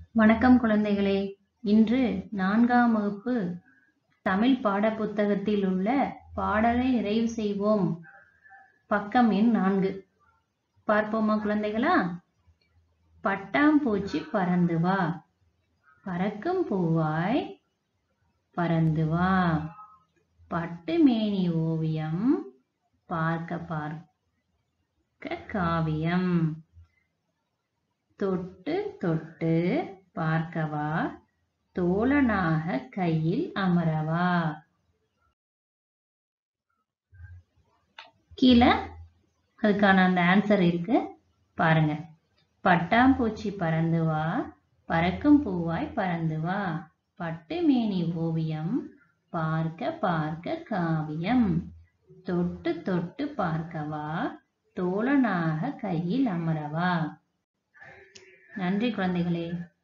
வணக்கம் குழந்தைகளே இன்று நான்காம் வகுப்பு தமிழ் பாடப்புத்தகத்தில் உள்ள பாடலை நிறைவு செய்வோம் பக்கம் எண் நான்கு பார்ப்போமா குழந்தைகளா பட்டாம்பூச்சி பறந்து வா பறக்கும் பூவாய் பறந்து வா பட்டு மேனி ஓவியம் பார்க்க பார்க்க காவியம் தொட்டு தொட்டு பார்க்கவா தோழனாக கையில் அமரவா கீழே அதுக்கான அந்த ஆன்சர் இருக்கு பாருங்க பட்டாம்பூச்சி பறந்து வா பறக்கும் பூவாய் பறந்து வா பட்டு மேனி ஓவியம் பார்க்க பார்க்க காவியம் தொட்டு தொட்டு பார்க்கவா தோழனாக கையில் அமரவா நன்றி குழந்தைகளே